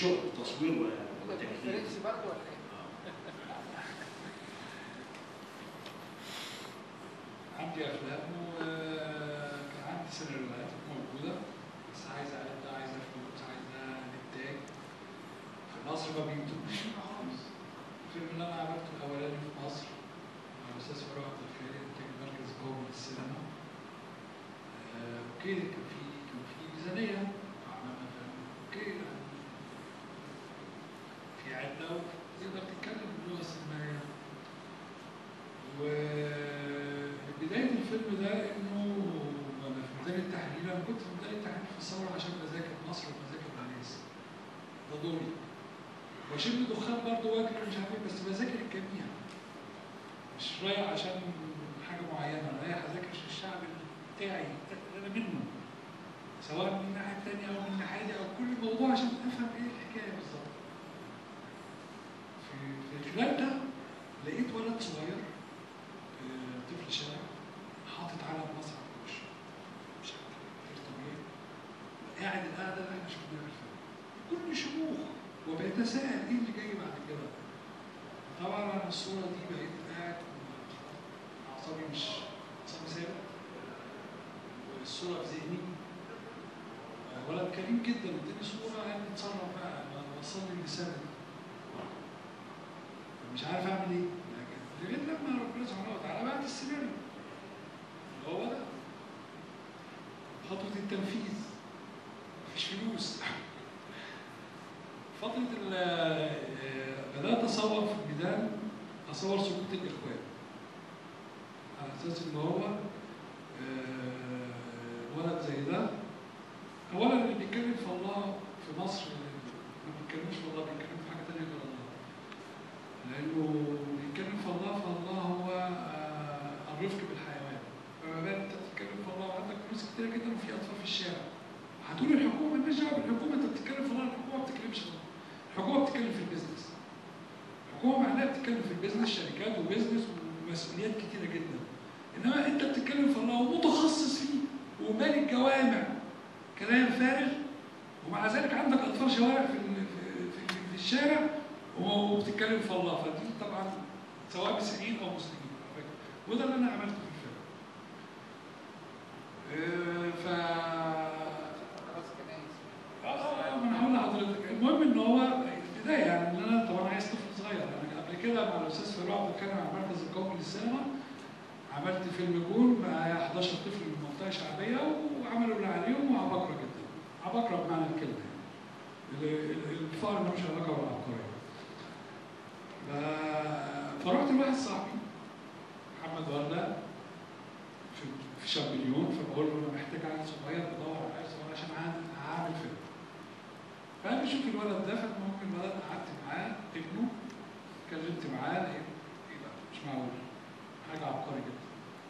الشغل تصوير و- ده وتكليف فرنسي برضه ولا ايه؟ عندي افلام وكان عندي سيناريوهات موجوده بس عايزه اقل عايزه فلوس عايزه انتاج في مصر ما بينتجوش فيها خالص الفيلم اللي انا عملته الاولاني في مصر مع الاستاذ فاروق عبد الخالق انتاج المركز القومي للسينما آه، اوكي كان في كان في ميزانيه عملنا فيلم اوكي يعني في عده وتقدر تتكلم باللغه السينمائيه وبداية الفيلم ده إنه أنا في ميدان التحرير أنا كنت في ميدان التحرير في الثورة عشان بذاكر مصر وبذاكر الناس ده دوري وأشم دخان برضه واكل مش عارف إيه بس بذاكر الجميع مش رايح عشان حاجة معينة أنا رايح أذاكر الشعب بتاعي اللي أنا منه سواء من الناحية التانية أو من الناحية دي أو كل موضوع عشان أفهم إيه الحكاية بالظبط. في في خلال ده لقيت ولد صغير آه، طفل شارع حاطط علم مصر على وشه بشكل غير طبيعي قاعد القعده اللي احنا شفناها في الفيلم كل شموخ وبيتساءل ايه اللي جاي بعد كده طبعا انا الصوره دي بقيت قاعد اعصابي مش اعصابي ثابت والصوره في ذهني آه، ولد كريم جدا اداني صوره قال لي اتصرف بقى ما وصل لي الرساله دي مش عارف اعمل ايه لكن لغايه لما ربنا سبحانه وتعالى بعت السيناريو اللي هو ده خطوه التنفيذ مفيش فلوس فتره ال- آه، بدات اصور في الميدان اصور سقوط الاخوان على اساس ان هو آه، ولد زي ده اولا اللي بيتكلم في الله في مصر ما بيتكلمش في الله بيتكلم في حاجه ثانيه غير الله لانه بيتكلم في الله فالله هو آه، الرفق بالحيوان فما بالك انت بتتكلم في الله وعندك فلوس كتير جدا وفي اطفال في الشارع هتقول الحكومه مالناش دعوه بالحكومه انت بتتكلم في الله الحكومه ما بتتكلمش في الله الحكومه بتتكلم في البيزنس الحكومه معناها بتتكلم في البيزنس شركات وبيزنس ومسؤوليات كتيره جدا انما انت بتتكلم في الله ومتخصص فيه ومالك الجوامع كلام فارغ ومع ذلك عندك اطفال شوارع في ال- في, في, في الشارع وبتتكلم في الله فدي طبعا سواء مسيحيين او مسلمين على فكرة. وده اللي انا عملته في الفيلم. آه، ف خلاص كنايس اه ما انا هقول لحضرتك المهم ان هو البدايه يعني ان انا طبعا عايز طفل صغير انا قبل كده مع الاستاذ فاروق عبد الكريم على المركز القومي للسينما عملت فيلم جول مع 11 طفل من منطقه شعبيه وعملوا اللي عليهم وعبقرة جدا عبقرة بمعنى الكلمه يعني ال- ال- الفقر ملوش علاقه بالعبقريه ف- فرحت لواحد صاحبي محمد ورده في في شامبليون فبقول له انا محتاج عيل صغير بدور على عيل صغير عشان هعمل هعمل فيلم فقال لي شوف الولد ده فالمهم الولد قعدت معاه ابنه اتكلمت معاه لقيت ايه ده مش معقول حاجه عبقريه جدا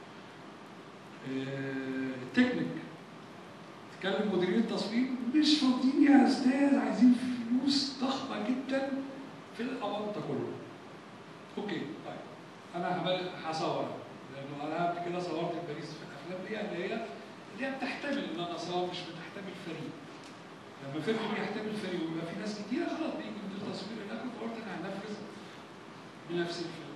آه، التكنيك تكلم مديرين التصوير مش فاضيين يا استاذ عايزين فلوس ضخمه جدا في الأونطة كله اوكي طيب انا هعمل هصور لانه انا قبل كده صورت في باريس في الافلام دي اللي هي اللي هي بتحتمل ان انا اصور مش بتحتمل فريق لما فيلم يحتمل فريق ويبقى في ناس كتير خلاص بيجي مدير تصوير هناك وقلت انا هنفذ بنفس الفيلم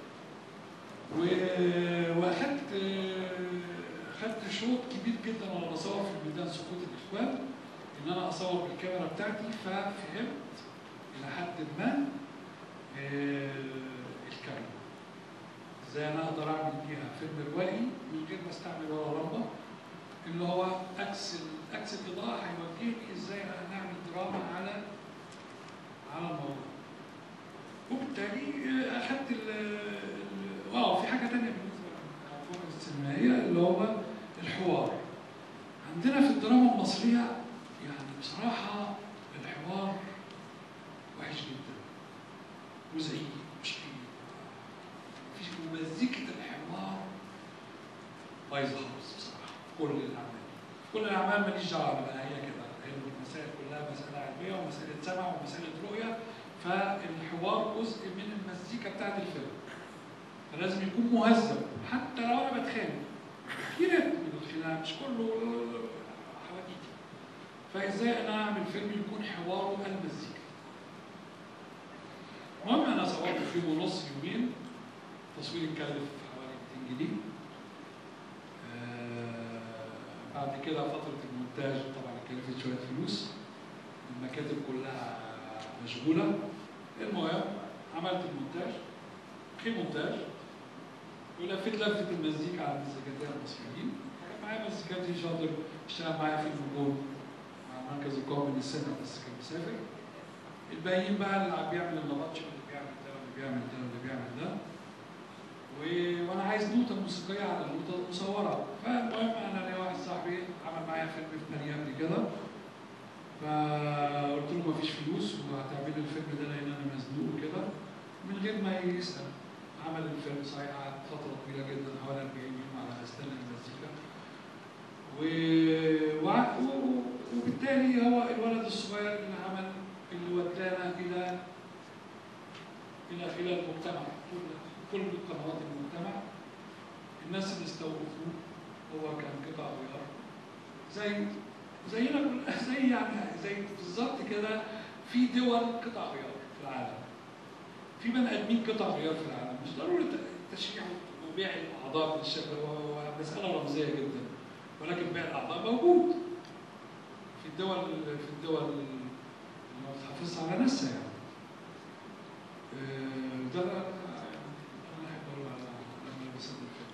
و- واخدت خدت شوط كبير جدا وانا بصور في الميدان سقوط الاخوان ان انا اصور بالكاميرا بتاعتي ففهمت الى حد ما آه، الكاميرا ازاي انا اقدر اعمل بيها فيلم روائي من غير ما استعمل ولا لمبه اللي هو اكس اكس الاضاءه هيوجهني ازاي انا نعمل دراما على على الموضوع وبالتالي آه، اخدت ال ال- اه في حاجه ثانيه بالنسبه للفرق السينمائيه اللي هو الحوار عندنا في الدراما المصريه يعني بصراحه الحوار وحش جدا مزعج مشكلة مفيش مزيكة الحوار بايظة خالص بصراحة كل الأعمال كل الأعمال ماليش دعوة أنا بقى هي كده هي المسائل كلها مسألة علمية ومسألة سمع ومسألة رؤية فالحوار جزء من المزيكا بتاعت الفيلم فلازم يكون مهذب حتى لو أنا بتخانق في رتم من الخناق مش كله حواديتي فازاي انا اعمل فيلم يكون حواره المزيكا المهم انا صورت في يوم ونص يومين التصوير اتكلف حوالي 200 جنيه آه، بعد كده فترة المونتاج طبعا اتكلفت شوية فلوس المكاتب كلها مشغولة المهم عملت المونتاج في مونتاج ولفيت لفة المزيكا على المزيكاتين المصريين كان معايا مزيكاتي شاطر اشتغل معايا في النجوم مع المركز القومي للسينما بس كان مسافر الباقيين بقى اللي عم بيعمل النبطش اللي بيعمل ده واللي بيعمل ده واللي بيعمل ده و... وانا عايز نوتة موسيقية على النوتة المصورة فالمهم انا ليا واحد صاحبي عمل معايا فيلم في باريس قبل كده فقلت له مفيش فلوس وهتعمل لي الفيلم ده لان انا مزنوق وكده من غير ما يسأل عمل الفيلم صحيح قعد فترة طويلة جدا حوالي 40 يوم على استنى المزيكا و... وع- و... وبالتالي هو الولد الصغير اللي عمل اللي ودانا الى الى الى المجتمع كل كل قنوات المجتمع الناس اللي استوقفوه هو كان قطع غيار زي زينا كل زي يعني زي بالظبط كده في دول قطع غيار في العالم في بني ادمين قطع غيار في العالم مش ضروري ت- تشريح وبيع الاعضاء في الشكل هو مساله رمزيه جدا ولكن بيع الاعضاء موجود في الدول في الدول اللي ما بتحافظش على نفسها يعني آه، ده انا أنا احب اقول على- لما بسمي الفيلم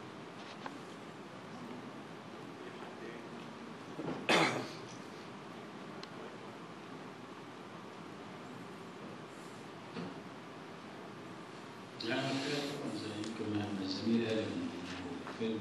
لا أنا كده طبعا زي يمكن ما الزميل قال إن الفيلم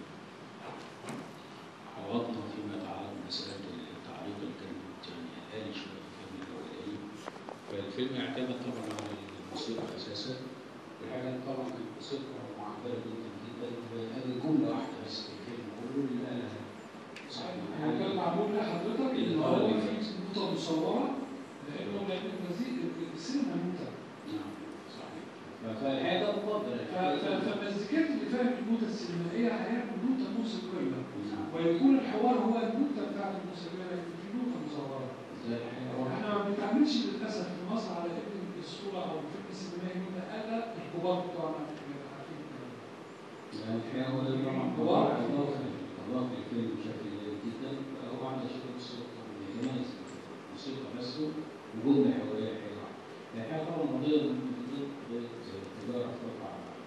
عوضنا فيما يتعلق بمسألة التعليق اللي كانت يعني قالي شوية في الفيلم الأولاني فالفيلم اعتمد طبعا على الموسيقى أساسا والحاجة طبعا كانت موسيقى معبرة جدا جدا هذه جملة واحدة بس في الفيلم كله اللي قالها صاحب هو كان المحل معمول لحضرتك ان هو في نوتة مصورة لانه لان المزيك السينما نوتة نعم صحيح فالحاجة مفضلة ف- ف- فالمزيكات اللي فاهم النوتة السينمائية هيعمل نوتة موسيقية نعم ويكون الحوار هو النوتة بتاعت الموسيقية لكن في نوتة مصورة زي الحاجة احنا ما بنتعاملش للاسف في مصر على ان الصورة او الفيلم السينمائي نوتة الا الكبار بتوعنا عارفين الكلام ده. يعني الحقيقة هو ده طبعا هو- أضاف أضاف الفيلم بشكل جيد جدا هو عمل شيء موسيقى يتميز موسيقى نفسه وجملة حوارية حلوة الحقيقة طبعا قضية ضد التجارة تقع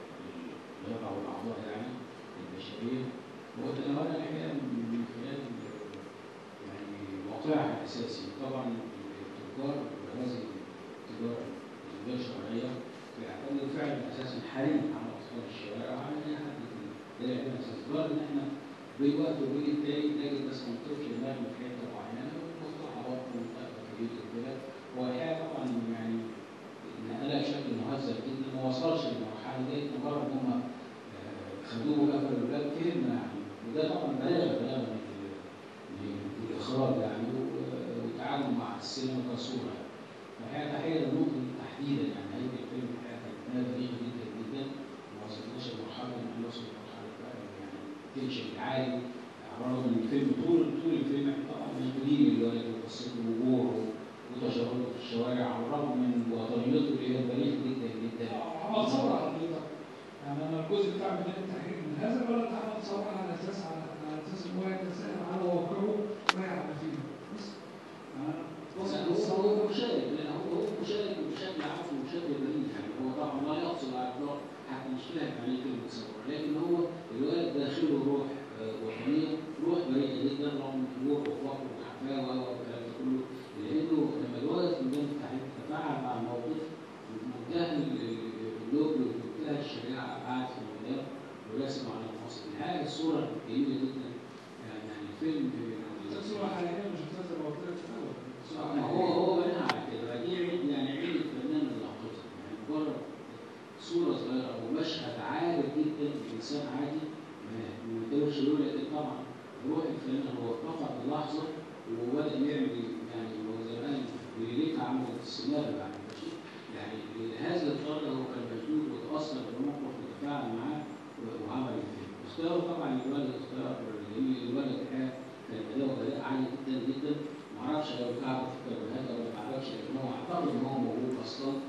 الغيرة والأعضاء يعني البشرية وتناولها الحقيقة من خلال يعني واقعها الأساسي طبعا التجار وهذه التجارة الغير شرعية بيعتمدوا فعلا أساسا حريم على أطفال الشوارع وعلى أي حد فينا ده يعمل أساس لدرجة إن إحنا بين وقت وبين التاني نجد مثلا طفل مرمي في حتة معينة ومفتوحة برضه منطقة كبيرة وكده هو الحقيقة طبعا يعني نقلها بشكل مهذب جدا ما وصلش للمرحلة دي مجرد إن هم آه، خدوه وقفلوا الباب فهمنا يعني وده طبعا بلاغة بلاغة من ال- من الإخراج يعني و- والتعامل مع السينما كصورة الحقيقة تحية للنقطة دي تحديدا يعني هيئة الفيلم الحقيقة كانت نادى بليغة جدا جدا ما وصلناش لمرحلة إن احنا نوصل لمرحلة بقى يعني تنشن عالي على الرغم من الفيلم طول طول الفيلم احنا طبعا مشغولين بالولد وقصته ووجوهه وتجربته في الشوارع على الرغم من وطنيته اللي هي بليغة جدا جدا عمل ثورة حضرتك يعني انا الجزء بتاع ميدان التحرير من هذا الولد عمل ثورة على اساس على على اساس ان هو يتساءل على واقعه ويعمل فيه بس يعني وصل هو للثورة. هو مشارك لان هو هو مشارك بشكل عفوي وبشكل بريء يعني هو طبعا لا يقصد على الاطلاق حتى مش فاهم يعني ايه كلمه ثوره لكن هو الولد داخله روح آه، وطنيه روح بريئه جدا رغم طموح وفقر وحفاوه والكلام ده كله لانه لما الولد في ميدان التحرير تفاعل مع الموقف بمنتهى ال- اللطف وبمنتهى الشجاعه قعد في الميدان ورسم على مصر الحقيقه الصوره جميله جدا يعني يعني الفيلم ده صورة حقيقية مش هتنزل زي ما قلت لك في الأول صورة ما هو حقيقية. هو بناها على كده دي عيد يعني عيد الفنان اللي لقطها يعني مجرد صورة صغيرة أو مشهد عادي جدا إنسان عادي ما ما يقدرش يقول لكن طبعا روح الفنان هو فقط اللحظة وبدأ يعمل يعني هو زمان بيليك عمل السيناريو يعني ماشي يعني لهذا الدرجة هو كان مشدود وتأثر بالموقف وتفاعل معاه و- وعمل الفيلم اختياره طبعا الولد اختيار جميل الولد الحقيقة كان أداؤه أداء عالي جدا جدا معرفش لو تعرف في الكاميرات ولا ما تعرفش لكن هو اعتقد ان هو موجود اصلا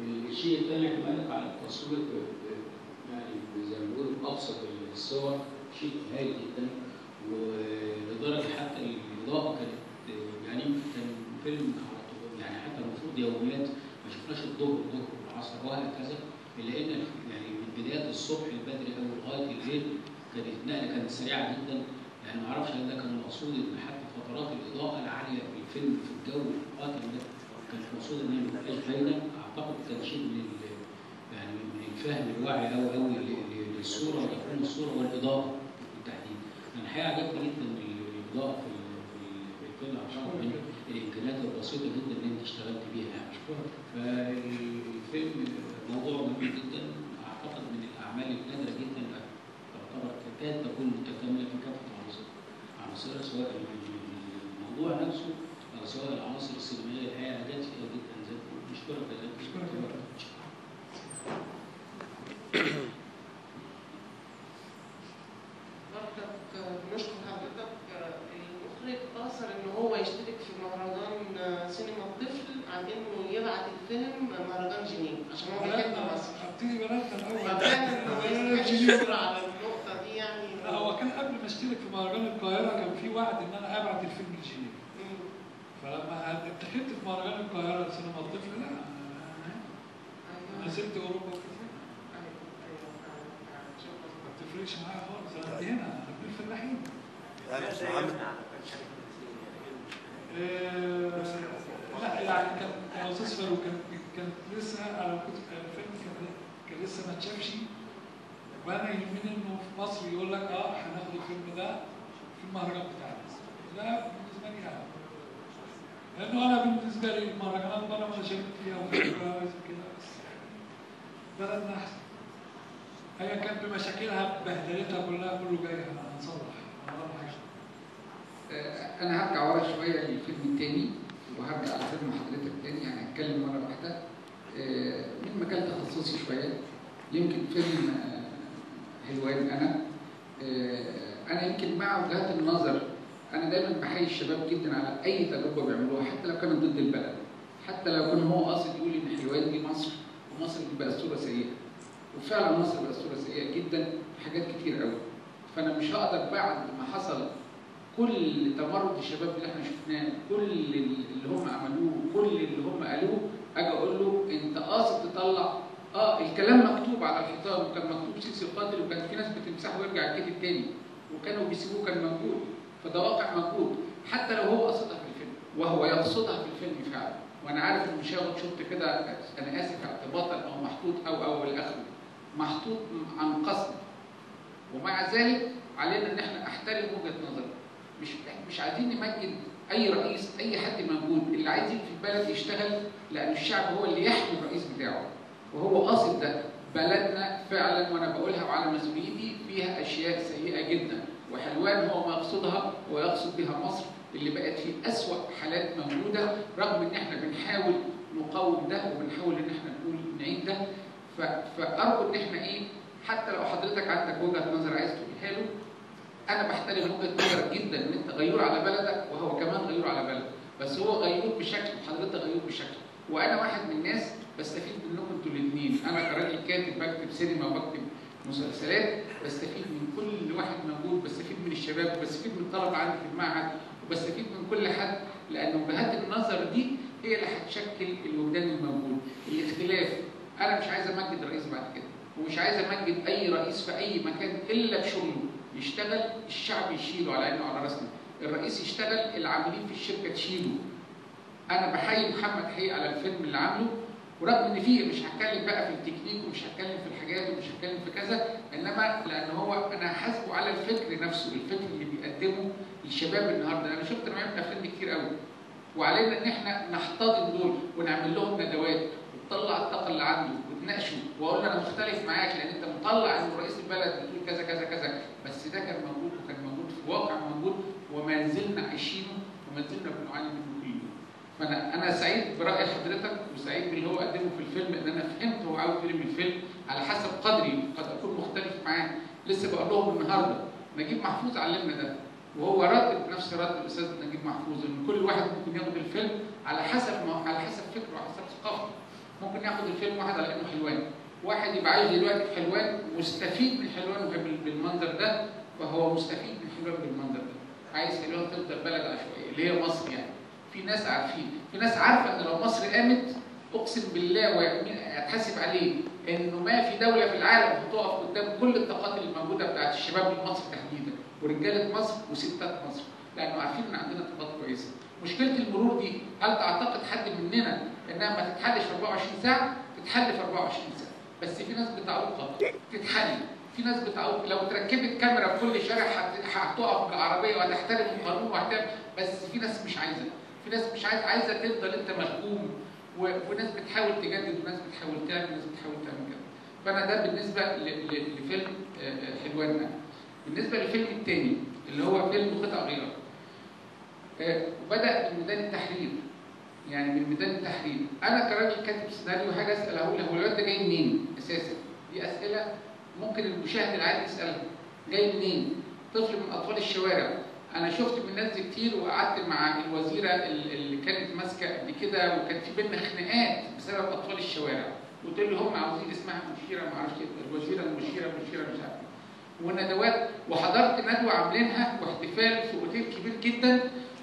الشيء الثاني اعتمادك على التصوير ب- ب- يعني زي ما بنقول بابسط الصور شيء هايل جدا ولدرجه حتى الاضاءه كانت يعني كان فيلم على طول يعني حتى المفروض يوميات ما شفناش الظهر الظهر والعصر وهكذا الا ان يعني من بدايه الصبح البدري او لغايه الليل كانت النقله كانت سريعه جدا يعني ما اعرفش هل ده كان مقصود ان حتى فترات الاضاءه العاليه في الفيلم في الجو القاتم ده كان مقصود ان هي ما تبقاش باينه اعتقد كان شيء من ال- يعني من الفهم الواعي قوي قوي للصوره وتكوين الصوره والاضاءه بالتحديد. انا الحقيقه عجبني جدا الاضاءه في ال- في ال- في الفيلم اعتقد من الامكانيات البسيطه جدا اللي انت اشتغلت بيها يعني. فالفيلم موضوع جميل جدا اعتقد من الاعمال النادره جدا اللي تعتبر تكاد تكون متكامله في كافه عناصر عناصرها سواء الموضوع نفسه او سواء العناصر السينمائيه الحقيقه نجات فيها جدا زي بشكرك يا زكي أشكرك. برضك نشكر حضرتك المخرج قاصر ان هو يشترك في مهرجان سينما الطفل عن انه يبعت الفيلم مهرجان جنيف عشان هو بيحب بلدنا مصر ابتدي بلدنا الاول فكان انه يستحق الشكر على النقطه دي يعني لا هو كان قبل ما اشترك في مهرجان القاهره كان في وعد ان انا ابعت الفيلم لجنيف مم. فلما اتخذت في مهرجان القاهره سينما الطفل لا انا ايوه نزلت اوروبا كتير ايوه ايوه فعلا فعلا ما شكرا بتفرقش معايا خالص انا قد هنا انا ابن الفلاحين يعني محمد آه، لا يعني كان يا استاذ فاروق كان كانت لسه انا كنت الفيلم كان كان لسه ما اتشافش وانا يهمني انه في مصر يقول لك اه هناخد الفيلم ده في المهرجان بتاعنا ده بالنسبه لي انا لانه انا بالنسبه لي المهرجانات بره ما شاركت فيها وفي جوائز كده بس بلدنا احسن هي كانت بمشاكلها ببهدلتها كلها كله جاي هنصلح هنعمل حاجه آه، انا هرجع ورا شويه للفيلم التاني وهرجع لفيلم حضرتك تاني يعني هتكلم مره واحده آه، من مجال تخصصي شويه يمكن فيلم آه، حلوان انا آه، انا يمكن مع وجهات النظر انا دايما بحيي الشباب جدا على اي تجربه بيعملوها حتى لو كانت ضد البلد حتى لو كان هو قاصد يقول ان حلوان دي مصر ومصر دي بقت صوره سيئه وفعلا مصر بقت صوره سيئه جدا في حاجات كتير قوي فانا مش هقدر بعد ما حصل كل تمرد الشباب اللي احنا شفناه كل اللي هم عملوه كل اللي هم قالوه اجي اقول له انت قاصد تطلع اه الكلام مكتوب على الحيطان وكان مكتوب سيسي قاتل وكان في ناس بتمسحه ويرجع يكتب تاني وكانوا بيسيبوه كان موجود فده واقع موجود حتى لو هو قصدها في الفيلم وهو يقصدها في الفيلم فعلا وانا عارف ان مش هاخد شفت كده انا اسف اعتباطا او محطوط او او الاخر محطوط عن قصد ومع ذلك علينا ان احنا احترم وجهه نظره مش مش عايزين نمجد اي رئيس اي حد موجود اللي عايز يجي في البلد يشتغل لان الشعب هو اللي يحمي الرئيس بتاعه وهو قاصد ده بلدنا فعلا وانا بقولها وعلى مسؤوليتي فيها اشياء سيئه جدا وحلوان هو ما يقصدها ويقصد بها مصر اللي بقت في اسوا حالات موجوده رغم ان احنا بنحاول نقاوم ده وبنحاول ان احنا نقول نعيد ده ف- فارجو ان احنا ايه حتى لو حضرتك عندك وجهه نظر عايز تقولها له انا بحترم وجهه نظرك جدا ان انت غيور على بلدك وهو كمان غيور على بلده بس هو غيور بشكل وحضرتك غيور بشكل وانا واحد من الناس بستفيد منكم انتوا الاثنين انا كراجل كاتب بكتب سينما وبكتب مسلسلات بستفيد من كل واحد موجود بستفيد من الشباب وبستفيد من الطلبه عندي في المعهد وبستفيد من كل حد لان وجهات النظر دي هي اللي هتشكل الوجدان الموجود الاختلاف انا مش عايز امجد رئيس بعد كده ومش عايز امجد اي رئيس في اي مكان الا بشغله يشتغل الشعب يشيله على عينه وعلى راسنا الرئيس يشتغل العاملين في الشركه تشيله انا بحيي محمد حقيقي على الفيلم اللي عامله ورغم ان فيه مش هتكلم بقى في التكنيك ومش هتكلم في الحاجات ومش هتكلم في كذا انما لان هو انا حاسبه على الفكر نفسه الفكر اللي بيقدمه للشباب النهارده انا شفت نوعيه من الافلام دي كتير قوي وعلينا ان احنا نحتضن دول ونعمل لهم ندوات وتطلع الطاقه اللي عنده وتناقشه واقول له انا مختلف معاك لان انت مطلع ان رئيس البلد بتقول كذا كذا كذا بس ده كان موجود وكان موجود في واقع موجود وما زلنا عايشينه وما زلنا بنعاني منه كل يوم. فانا انا سعيد براي حضرتك وسعيد باللي هو قدمه في الفيلم ان انا فهمت هو عاوز يقول إيه من الفيلم على حسب قدري قد اكون مختلف معاه لسه بقول لهم النهارده نجيب محفوظ علمنا ده وهو رد بنفس رد الاستاذ نجيب محفوظ ان كل واحد ممكن ياخد الفيلم على حسب ما على حسب فكره وعلى حسب ثقافته ممكن ناخد الفيلم واحد على انه حلوان واحد يبقى عايش دلوقتي في حلوان مستفيد من حلوان بال- بالمنظر ده فهو مستفيد من حلوان بالمنظر ده عايز حلوان تفضل بلد عشوائيه اللي هي مصر يعني في ناس عارفين في ناس عارفه ان لو مصر قامت اقسم بالله ويمين هتحاسب عليه انه ما في دوله في العالم هتقف قدام كل الطاقات اللي موجوده بتاعت الشباب المصري تحديدا ورجاله مصر وستات مصر لانه عارفين ان عندنا طاقات كويسه مشكله المرور دي هل تعتقد حد مننا انها ما تتحلش في 24 ساعه تتحل في 24 ساعه بس في ناس بتعوقها تتحل في ناس بتعوق لو تركبت كاميرا في كل شارع هت- هتقف بالعربيه وهتحترم القانون وهتعمل بس في ناس مش عايزه في ناس مش عايزه عايزه تفضل انت محكوم و- وناس بتحاول تجدد وناس بتحاول تعمل وناس بتحاول تعمل كده فانا ده بالنسبه ل- ل- لفيلم آه، آه، حلوان بالنسبه للفيلم الثاني اللي هو فيلم قطع غيار آه، وبدا من ميدان التحرير يعني من ميدان التحرير انا كراجل كاتب سيناريو حاجه اسال اقول هو الواد ده جاي منين اساسا دي اسئله ممكن المشاهد العادي يسالها جاي منين طفل من اطفال الشوارع انا شفت من الناس دي كتير وقعدت مع الوزيره ال- اللي كانت ماسكه قبل كده وكان في بينا خناقات بسبب اطفال الشوارع قلت له هم عاوزين اسمها مشيره ما اعرفش إيه، الوزيره المشيره مشيره مش عارف إيه. وندوات وحضرت ندوه عاملينها واحتفال في اوتيل كبير جدا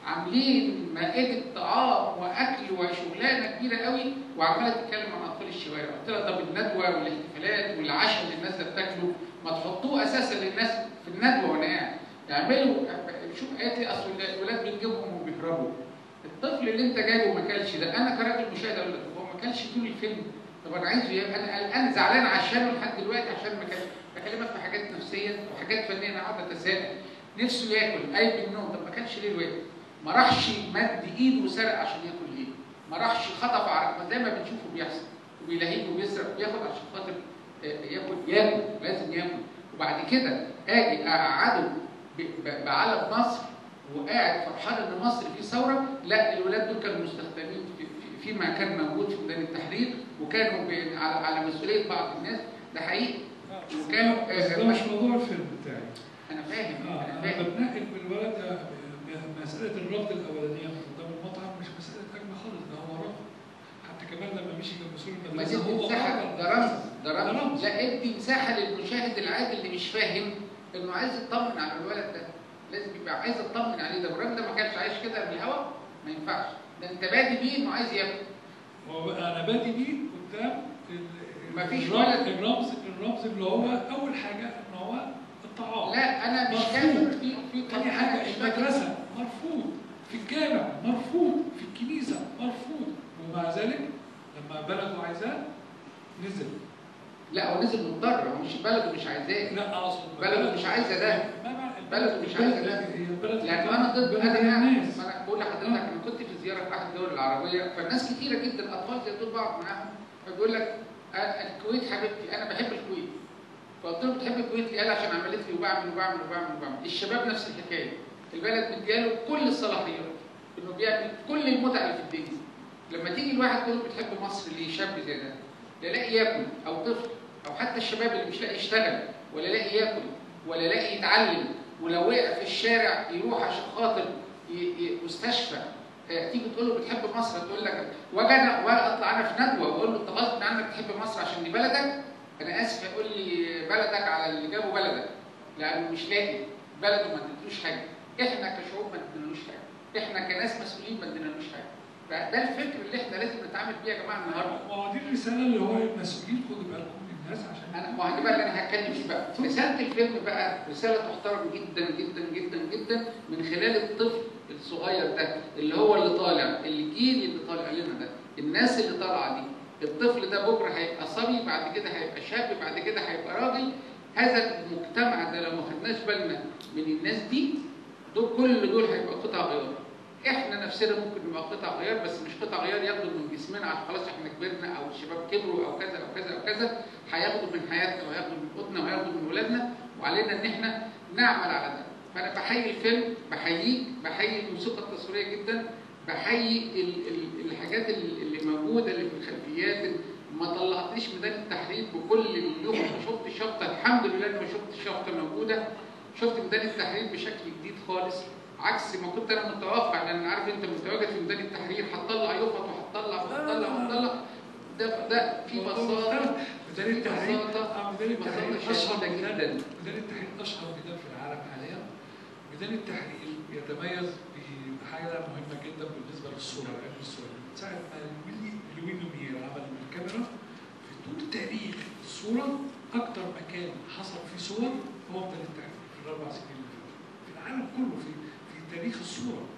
عاملين مائده طعام واكل وشغلانه كبيره قوي وعماله تتكلم عن اطفال الشوارع قلت لها طب الندوه والاحتفالات والعشاء اللي الناس اللي بتاكله ما تحطوه اساسا للناس في الندوه وانا قاعد يعملوا شوف قالت لي اصل الولاد بنجيبهم وبيهربوا الطفل اللي انت جايبه ما كلش ده انا كراجل مشاهد اقول لك هو ما كلش طول الفيلم طب انا عايزه يبقى انا قلقان زعلان عشانه لحد دلوقتي عشان ما كان بكلمك في حاجات نفسيه وحاجات فنيه انا قاعد اتساءل نفسه ياكل قايم من النوم طب ما كانش ليه الواد ما راحش مد ايده وسرق عشان ياكل ليه ما راحش خطف عرق زي ما بنشوفه بيحصل وبيلاهيك وبيسرق وبياخد عشان خاطر آه، ياكل ياكل لازم ياكل وبعد كده اجي اقعده ب- ب- بعلم مصر وقاعد فرحان ان مصر في ثوره لا الولاد دول كانوا مستخدمين في, في, فيما كان موجود في ميدان التحرير وكانوا ب- على, على مسؤوليه بعض الناس ده حقيقي وكانوا بس ده مش موضوع الفيلم بتاعي انا فاهم اه انا انا فاهم بتنقل بالولد ده ب- مساله الرفض الاولانيه قدام المطعم مش مساله اكل خالص ده هو رفض حتى كمان لما مشي جنب سور ما دي المدرسه هو مساحه قرر. ده رمز ده ده رمز رمز. لا ادي مساحه للمشاهد العادي اللي مش فاهم انه عايز يطمن على الولد ده لازم يبقى عايز اطمن عليه ده الراجل ده ما كانش عايش كده بالهوا ما ينفعش ده انت بادي بيه انه عايز ياكل هو بقى انا بادي بيه قدام ال- مفيش الرمز- ولد. الرمز الرمز اللي هو اول حاجه ان هو الطعام لا انا مش مرفوض. كافر في في تاني حاجه المدرسه مرفوض في الجامع مرفوض في الكنيسه مرفوض ومع ذلك لما بلده عايزاه نزل لا هو نزل مضطر هو مش بلده مش عايزاه لا اقصد بلده مش عايزه ده ما معنى بلده مش عايزه ده هي البلد لان انا ضد بلد انا الناس ما انا بقول لحضرتك انا كنت في زياره في احد الدول العربيه فالناس كتيره جدا اطفال زي دول بقعد معاهم فبيقول لك أنا- الكويت حبيبتي انا بحب الكويت فقلت له بتحب الكويت ليه؟ قال عشان عملت لي وبعمل وبعمل وبعمل وبعمل الشباب نفس الحكايه البلد مدياله كل الصلاحيات انه بيعمل كل المتع اللي في الدنيا لما تيجي الواحد تقول له بتحب مصر ليه شاب زي ده لا لاقي ياكل او طفل او حتى الشباب اللي مش لاقي يشتغل ولا لاقي ياكل ولا لاقي يتعلم ولو وقع في الشارع يروح عشان خاطر ي- ي- مستشفى آه، تيجي تقول له بتحب مصر تقول لك واجي انا ولا اطلع انا في ندوه واقول له انت غصب عنك بتحب مصر عشان دي بلدك انا اسف يقول لي بلدك على اللي جابه بلدك لانه مش لاقي بلده ما ادتلوش حاجه احنا كشعوب ما ادينالوش حاجه احنا كناس مسؤولين ما ادينالوش حاجه فده الفكر اللي احنا لازم نتعامل بيه يا جماعه النهارده ما هو دي الرساله اللي هو المسؤولين خدوا بالكم من الناس عشان انا ما هو دي بقى اللي انا هتكلم فيه بقى رساله الفيلم بقى رساله تحترم جدا جدا جدا جدا من خلال الطفل الصغير ده اللي هو اللي طالع الجيل اللي طالع لنا ده الناس اللي طالعه دي الطفل ده بكره هيبقى صبي بعد كده هيبقى شاب بعد كده هيبقى راجل هذا المجتمع ده لو ما خدناش بالنا من الناس دي دول كل دول هيبقى قطع غيار احنا نفسنا ممكن نبقى قطع غيار بس مش قطع غيار ياخدوا من جسمنا عشان خلاص احنا كبرنا او الشباب كبروا او كذا او كذا او كذا هياخدوا من حياتنا وهياخدوا من قوتنا وهياخدوا من ولادنا وعلينا ان احنا نعمل على ده فانا بحيي الفيلم بحييك بحيي الموسيقى التصويريه جدا بحيي ال- ال- الحاجات ال- اللي موجوده اللي في الخلفيات ما طلعتنيش ميدان التحرير بكل اللغه ما شفت شفطه الحمد لله اني ما شفت شفطه موجوده شفت ميدان التحرير بشكل جديد خالص عكس ما كنت انا متوقع لان عارف انت متواجد في ميدان التحرير هتطلع يفط وهتطلع وهتطلع وهتطلع ده ده في بساطه ميدان في التحرير بساطه اه ميدان التحرير بساطة اشهر شديدة ميدان جدا. ميدان التحرير اشهر ميدان في العالم حاليا ميدان التحرير يتميز بحاجه مهمه جدا بالنسبه للصوره علم الصوره من ساعه ما لويي لوي لومير عمل الكاميرا في طول تاريخ الصوره اكتر مكان حصل فيه صور هو ميدان التحرير في الاربع سنين اللي فاتوا في العالم كله في في تاريخ الصوره